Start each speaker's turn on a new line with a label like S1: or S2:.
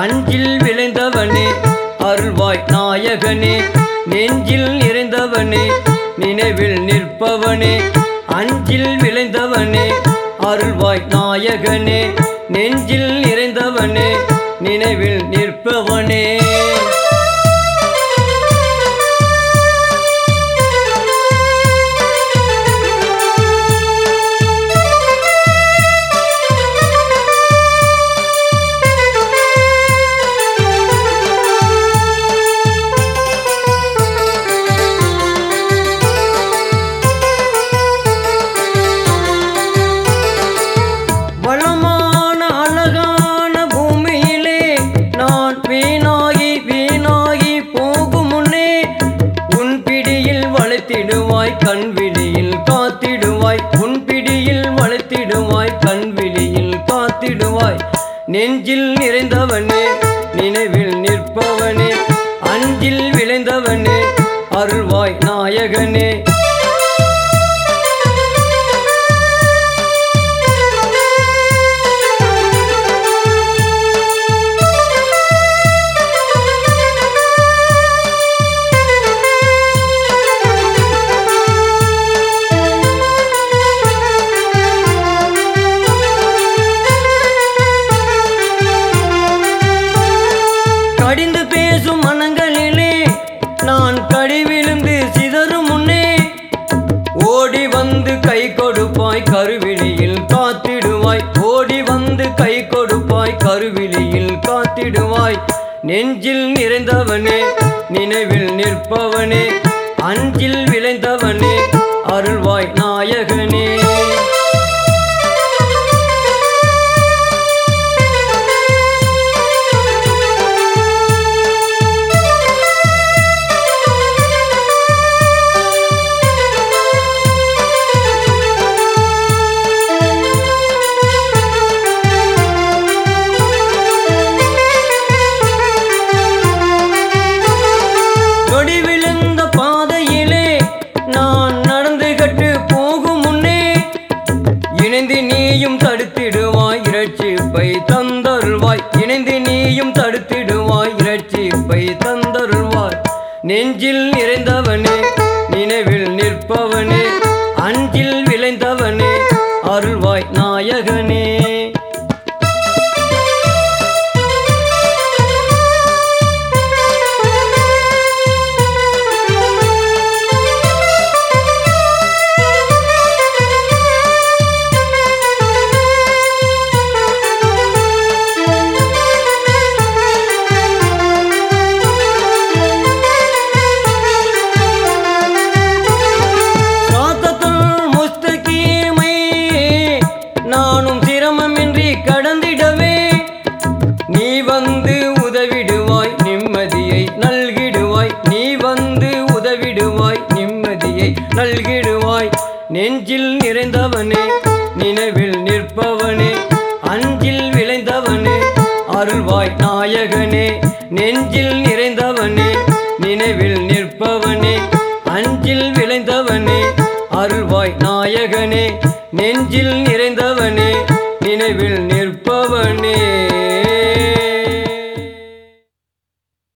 S1: அஞ்சில் விளைந்தவனே அருள்வாய் நாயகனே நெஞ்சில் நிறைந்தவனே நினைவில் நிற்பவனே அஞ்சில் விளைந்தவனே அருள்வாய் நாயகனே நெஞ்சில் நிறைந்தவனே நினைவில் நிற்பவனே வளமான அழகான பூமியிலே நான் வீணாகி வீணாகி போகும் முன்னே உன் பிடியில் வளைத்திடுவாய் கண்விழியில் காத்திடுவாய் உன் பிடியில் வளைத்திடுவாய் கண்விழியில் காத்திடுவாய் நெஞ்சில் நிறைந்தவனே நினைவில் நிற்பவனே அஞ்சில் விளைந்தவனே அருள்வாய் நாயகனே கடிந்து பேசும் மனங்களிலே நான் கடி விழுந்து சிதறும் முன்னே ஓடி வந்து கை கொடுப்பாய் கருவிழியில் காத்திடுவாய் ஓடி வந்து கை கொடுப்பாய் கருவிழியில் காத்திடுவாய் நெஞ்சில் நிறைந்தவனே நினைவில் நிற்பவனே அஞ்சில் விளைந்தவனே அருள்வாய் நாயகனே கொடி விழுந்த பாதையிலே நான் நடந்து கட்டு போகும் முன்னே இணைந்து நீயும் தடுத்திடுவாய் இரட்சிப்பை தந்தருள்வாய் இணைந்து நீயும் தடுத்திடுவாய் இரட்சிப்பை தந்தருள்வாய் நெஞ்சில் நிறைந்தவனே நினைவில் நிற்பவனே அஞ்சில் விளைந்தவனே அருள்வாய் நாயகனே சாத்தத்துல் முஸ்தகீமை நானும் சிரமமின்றி கடந்திடவே நீ வந்து உதவிடுவாய் நிம்மதியை நல்கிடுவாய் நீ வந்து உதவிடுவாய் நிம்மதியை நல்கிடுவாய் நெஞ்சில் நிறைந்தவனே நினைவில் நிற்பவனே அஞ்சில் விளைந்தவனே அருள்வாய் நாயகனே நெஞ்சில் நிறைந்தவனே நினைவில் நிற்பவனே அஞ்சில் விளைந்தவனே அருள்வாய் நாயகனே நெஞ்சில் நிறைந்தவனே நினைவில் நிற்பவனே